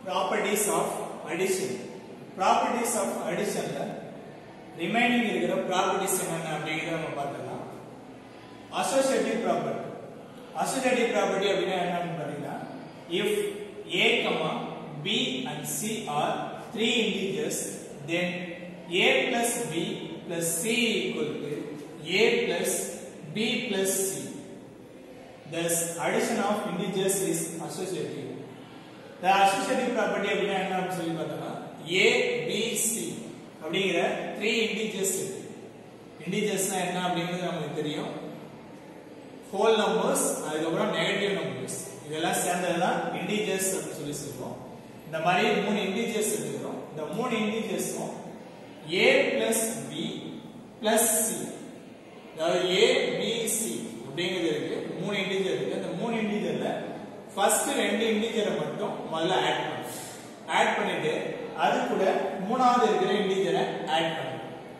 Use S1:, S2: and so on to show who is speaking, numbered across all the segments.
S1: properties of addition properties of additionல remaining இருக்கிற properties என்னென்ன அப்படிங்கறத நம்ம பார்க்கலாம் associative property associative property அப்படின்னா என்னன்னு பாத்தீங்கன்னா if a comma b and c are three integers then a plus b plus c equal to a plus b plus c thus addition of integers is associative the associative property அப்படின்னா என்ன அப்படின்னு சொல்லி பார்த்தோம்னா a b c அப்படிங்கிற three integers இருக்கு இன்டிஜர்ஸ்னா என்ன அப்படிங்கிறது நமக்கு தெரியும் ஹோல் நம்பர்ஸ் அதுக்கப்புறம் நெகட்டிவ் நம்பர்ஸ் இதெல்லாம் சேர்ந்தது தான் இன்டிஜர்ஸ் அப்படின்னு சொல்லி சொல்லுவோம் இந்த மாதிரி மூணு இன்டிஜர்ஸ் எடுத்துக்கிறோம் இந்த மூணு இன்டிஜர்ஸும் a plus B plus C அதாவது a b c அப்படிங்கிறது இருக்கு மூணு இன்டிஜர் இருக்கு அந்த மூணு இன்டிஜர்ல ஃபர்ஸ்ட் ரெண்டு இன்டிஜரை மட்டும் முதல்ல ஆட் பண்ணும் ஆட் பண்ணிட்டு அது கூட மூணாவது இருக்கிற இன்டிஜரை ஆட் பண்ணும்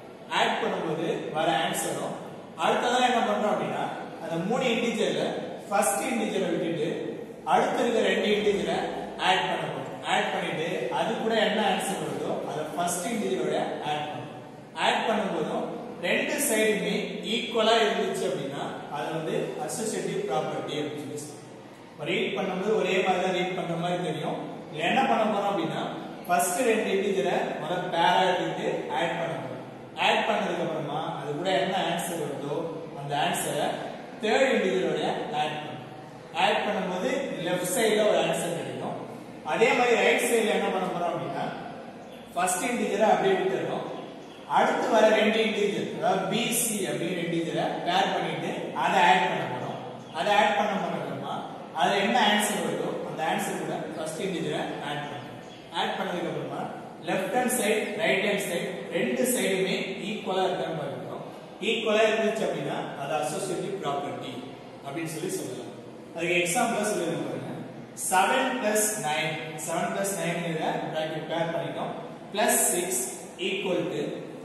S1: ஆட் பண்ணும்போது வர ஆன்சரும் அடுத்ததான் என்ன பண்றோம் அப்படின்னா அந்த மூணு இன்டிஜர்ல ஃபர்ஸ்ட் இன்டிஜரை விட்டுட்டு அடுத்து இருக்கிற ரெண்டு இன்டிஜரை ஆட் பண்ண போறோம் ஆட் பண்ணிட்டு அது கூட என்ன ஆன்சர் வருதோ அதை ஃபர்ஸ்ட் இன்டிஜரோட ஆட் பண்ணும் ஆட் பண்ணும்போதும் ரெண்டு சைடுமே ஈக்குவலா இருந்துச்சு அப்படின்னா அது வந்து அசோசியேட்டிவ் ப்ராப்பர்ட்டி அப்படின்னு சொல்லி சொல்லுவோம் ரீட் பண்ணும்போது ஒரே மாதிரி தான் ரீட் பண்ற மாதிரி தெரியும் இதுல என்ன பண்ண போறோம் அப்படின்னா ஃபர்ஸ்ட் ரெண்டு இன்டிஜரை முதல்ல பேரா எடுத்து ஆட் பண்ண போறோம் ஆட் பண்ணதுக்கு அப்புறமா அது கூட என்ன ஆன்சர் வருதோ அந்த ஆன்சரை தேர்ட் இன்டிஜரோட ஆட் பண்ணும் ஆட் பண்ணும்போது லெஃப்ட் சைடுல ஒரு ஆன்சர் கிடைக்கும் அதே மாதிரி ரைட் சைடுல என்ன பண்ண போறோம் அப்படின்னா ஃபர்ஸ்ட் இன்டிஜரை அப்படியே விட்டுறோம் அடுத்து வர ரெண்டு இன்டிஜர் அதாவது பிசி அப்படிங்கிற இன்டிஜரை பேர் பண்ணிட்டு அதை ஆட் பண்ண போறோம் அதை ஆட் பண்ண பண்ணணுமா அதுல என்ன ஆன்சர் வருதோ அந்த ஆன்சர் கூட ஃபர்ஸ்ட் இன்டிஜரை ஆட் பண்ணும் ஆட் பண்ணதுக்கு அப்புறமா left hand side right hand side ரெண்டு சைடுமே ஈக்குவலா இருக்கிற மாதிரி இருக்கும் ஈக்குவலா இருந்துச்சு அப்படின்னா அது அசோசியேட்டிவ் ப்ராப்பர்ட்டி அப்படின்னு சொல்லி சொல்லலாம் அதுக்கு எக்ஸாம்பிளா சொல்லிருக்க பாருங்க seven plus nine seven plus nine bracket பேர் பண்ணிட்டோம் plus six equal to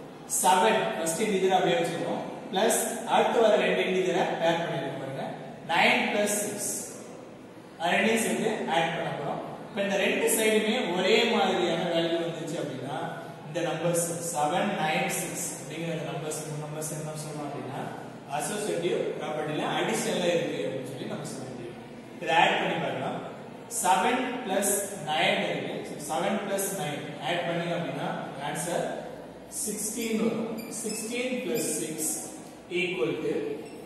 S1: seven first integer அப்படியே வச்சுக்கணும் பிளஸ் அடுத்து வர ரெண்டு இன்டிஜரை பேர் பண்ணிருக்கோம் பாருங்க நைன் பிளஸ் சிக்ஸ் ரெண்டையும் சேர்த்து ஆட் பண்ண போறோம் இப்போ இந்த ரெண்டு சைடுமே ஒரே மாதிரியான வேல்யூ வந்துச்சு அப்படின்னா இந்த நம்பர்ஸ் செவன் நைன் சிக்ஸ் அப்படிங்கிற நம்பர்ஸ் மூணு நம்பர்ஸ் என்ன சொல்லலாம் அப்படின்னா அசோசியேட்டிவ் ப்ராப்பர்ட்டில அடிஷனலா இருக்கு அப்படின்னு சொல்லி நம்ம சொல்ல முடியும் இதை ஆட் பண்ணி பார்க்கலாம் செவன் பிளஸ் நைன் இருக்கு செவன் பிளஸ் நைன் ஆட் பண்ணி அப்படின்னா ஆன்சர் சிக்ஸ்டீன் வரும் sixteen plus six equal to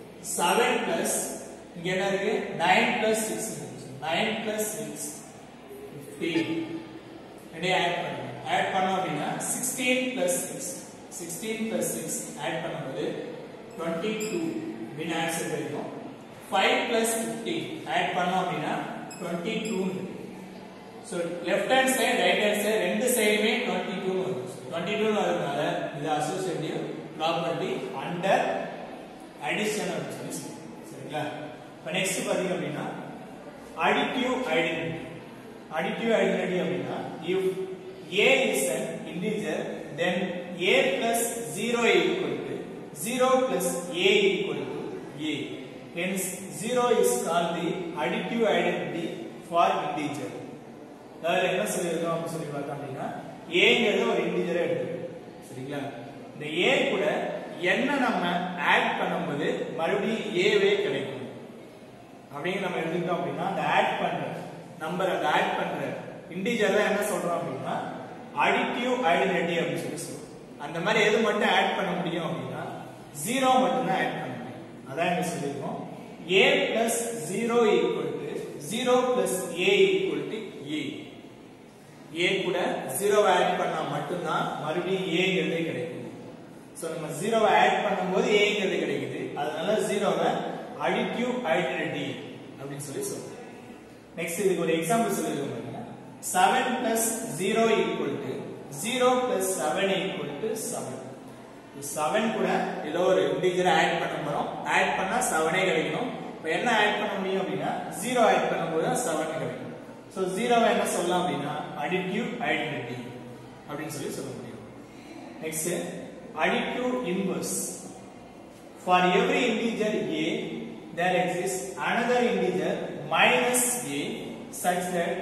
S1: seven plus இங்க என்ன இருக்கு nine plus six nine plus six fifteen ரெண்டையும் ஆட் பண்ணுங்க ஆட் பண்ணோம் அப்படின்னா sixteen plus six sixteen plus six add பண்ணும்போது டுவெண்ட்டி டூ அப்படின்னு ஆன்சர் கிடைக்கும் ஃபைவ் பிளஸ் ஃபிஃப்டீன் ஆட் பண்ணோம் அப்படின்னா twenty two so left hand side right hand side ரெண்டு சைடுமே டுவெண்ட்டி டூ வரும் டுவெண்ட்டி டூ வரதுனால இது அசோசியேட்டிவ் ப்ராப்பர்ட்டி அண்டர் அடிஷன் அப்படின்னு சொல்லி சொல்லுவோம். சரிங்களா இப்போ நெக்ஸ்ட் பார்த்தீங்க அப்படின்னா அடிட்டிவ் ஐடென்டிட்டி additive identity அப்படின்னா if a is an integer then a plus 0 equal to 0 plus a equal to a hence 0 is called the additive identity for integer அதாவது என்ன சொல்லியிருக்கோம் அப்படின்னு சொல்லி பார்த்தோம் அப்படின்னா ஏங்கிறது ஒரு இன்டிஜரை எடுத்துக்கணும் சரிங்களா இந்த ஏ கூட என்ன நம்ம ஆட் பண்ணும்போது மறுபடியும் ஏவே கிடைக்கும் அப்படின்னு நம்ம எடுத்துக்கிட்டோம் அப்படின்னா அந்த ஆட் பண்ற நம்பர் அந்த ஆட் பண்ற இன்டிஜர் தான் என்ன சொல்றோம் அப்படின்னா அடிட்டிவ் ஐடென்டிட்டி அப்படின்னு சொல்லி சொல்றோம் அந்த மாதிரி எது மட்டும் ஆட் பண்ண முடியும் அப்படின்னா ஜீரோ மட்டும் தான் ஆட் பண்ண முடியும் அதான் என்ன சொல்லியிருக்கோம் A plus zero equal to zero plus A equal to A A கூட ஜீரோவை ஆட் பண்ணா மட்டும்தான் மறுபடியும் ஏங்கிறதே கிடைக்கும் ஸோ நம்ம ஜீரோவை ஆட் பண்ணும்போது ஏங்கிறது கிடைக்குது அதனால ஜீரோவை அடிட்டிவ் ஐடென்டிட்டி அப்படின்னு சொல்லி சொல்றோம் நெக்ஸ்ட் இதுக்கு ஒரு எக்ஸாம்பிள் சொல்லிருக்கோம் பாருங்க seven plus zero equal to zero plus seven equal to seven seven கூட ஏதோ ஒரு இன்டிஜரை ஆட் பண்ண போறோம் ஆட் பண்ணா செவனே கிடைக்கணும் இப்போ என்ன ஆட் பண்ண முடியும் அப்படின்னா ஜீரோ ஆட் பண்ணும்போது தான் செவன் கிடைக்கும் ஸோ ஜீரோவை என்ன சொல்லலாம் அப்படின்னா அடிட்டிவ் ஐடென்டிட்டி அப்படின்னு சொல்லி சொல்ல முடியும் next additive inverse For every integer a, there exists another integer minus a such that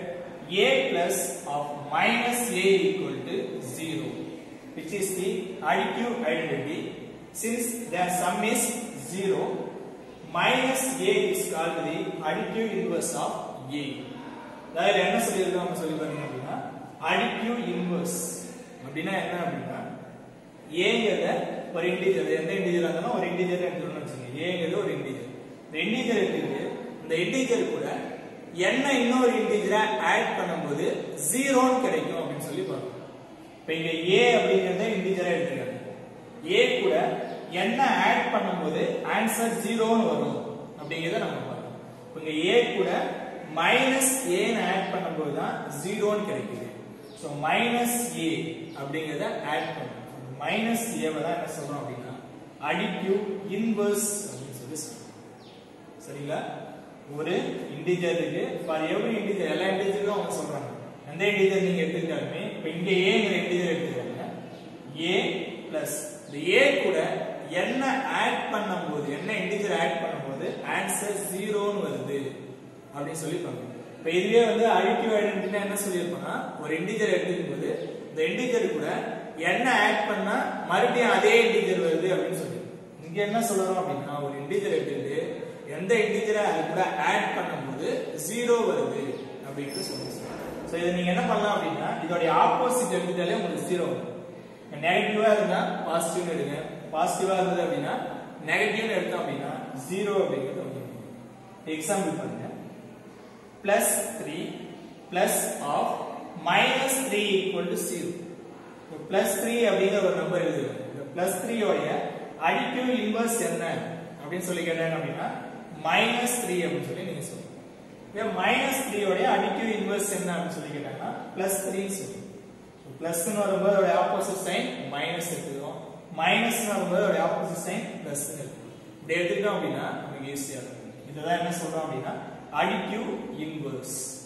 S1: a plus of minus a equal to 0 which is the additive identity since their sum is 0 minus a is called the additive inverse of a அதாவது என்ன சொல்லியிருக்கோம் நம்ம சொல்லி பாருங்க அப்படின்னா additive inverse அப்படின்னா என்ன அப்படின்னா ஏங்கிறத ஒரு இன்டிஜர் எந்த இன்டிஜரா இருந்தாலும் ஒரு இன்டிஜர் எடுத்துக்கணும்னு வச்சுக்கோங்க ஏங்கிறது ஒரு இன்டிஜர் இந்த இன்டிஜர் எடுத்துக்கிட்டு இந்த இன்டிஜர் கூட என்ன இன்னொரு இன்டிஜரா ஆட் பண்ணும்போது ஜீரோன்னு கிடைக்கும் அப்படின்னு சொல்லி பார்க்கணும் இப்போ இங்க ஏ அப்படிங்கறத இன்டிஜரா எடுத்துக்காங்க ஏ கூட என்ன ஆட் பண்ணும்போது ஆன்சர் ஜீரோன்னு வரும் அப்படிங்கறத நம்ம பார்க்கணும் இப்போ இங்க ஏ கூட மைனஸ் ஏன்னு ஆட் பண்ணும்போது தான் ஜீரோன்னு கிடைக்குது ஸோ மைனஸ் ஏ அப்படிங்கறத ஆட் பண்ணணும் மைனஸ் ஏவை தான் என்ன சொல்றோம் அப்படின்னா அடிட்டிவ் இன்வர்ஸ் அப்படின்னு சொல்லி சொல்றோம் சரிங்களா ஒரு இன்டிஜர் இருக்கு ஃபார் எவ்ரி இன்டிஜர் எல்லா இன்டிஜரும் அவங்க சொல்றாங்க எந்த இன்டிஜர் நீங்க எடுத்துக்கிட்டாலுமே இப்போ இங்க ஏங்கிற இன்டிஜர் எடுத்துக்கிறாங்க ஏ பிளஸ் இந்த ஏ கூட என்ன ஆட் பண்ணும்போது என்ன இன்டிஜர் ஆட் பண்ணும்போது ஆன்சர் ஜீரோன்னு வருது அப்படின்னு சொல்லி பாருங்க இப்போ இதுவே வந்து அடிட்டிவ் ஐடென்டிட்டி என்ன சொல்லியிருப்போம்னா ஒரு இன்டிஜர் எடுத்துக்கும் போது இந்த இன்டிஜர் கூட என்ன ஆட் பண்ணா மறுபடியும் அதே இன்டிஜர் வருது அப்படின்னு சொல்லி இங்க என்ன சொல்றோம் அப்படின்னா ஒரு இன்டிஜர் எடுத்துட்டு எந்த இன்டிஜரை அது கூட ஆட் பண்ணும்போது ஜீரோ வருது அப்படிங்கிறது சொல்லி ஸோ இதை நீங்க என்ன பண்ணலாம் அப்படின்னா இதோடைய ஆப்போசிட் எடுத்துட்டாலே உங்களுக்கு ஜீரோ வரும் நெகட்டிவா இருந்தா பாசிட்டிவ் எடுங்க பாசிட்டிவா இருந்தது அப்படின்னா நெகட்டிவ் எடுத்தோம் அப்படின்னா ஜீரோ அப்படிங்கிறது வந்துடும் எக்ஸாம்பிள் பாருங்க plus three plus of minus three equal to zero plus three அப்படிங்கிற ஒரு நம்பர் எழுதுங்க இந்த பிளஸ் த்ரீயோடைய அடிட்டிவ் இன்வர்ஸ் என்ன அப்படின்னு சொல்லி கேட்டாங்க அப்படின்னா மைனஸ் த்ரீ அப்படின்னு சொல்லி நீங்க சொல்லுங்க மைனஸ் த்ரீயோடைய அடிட்டிவ் இன்வர்ஸ் என்ன அப்படின்னு சொல்லி கேட்டாங்கன்னா பிளஸ் த்ரீ சொல்லுங்க பிளஸ்னு வரும்போது அதோட ஆப்போசிட் சைன் மைனஸ் எடுத்துக்கிறோம் மைனஸ் வரும்போது அதோட ஆப்போசிட் சைன் பிளஸ் இப்படி எடுத்துக்கிட்டோம் அப்படின்னா நமக்கு ஈஸியா இருக்கும் இதுதான் என்ன சொல்றோம் அப்படின்னா அடிட்டிவ் இன்வர்ஸ்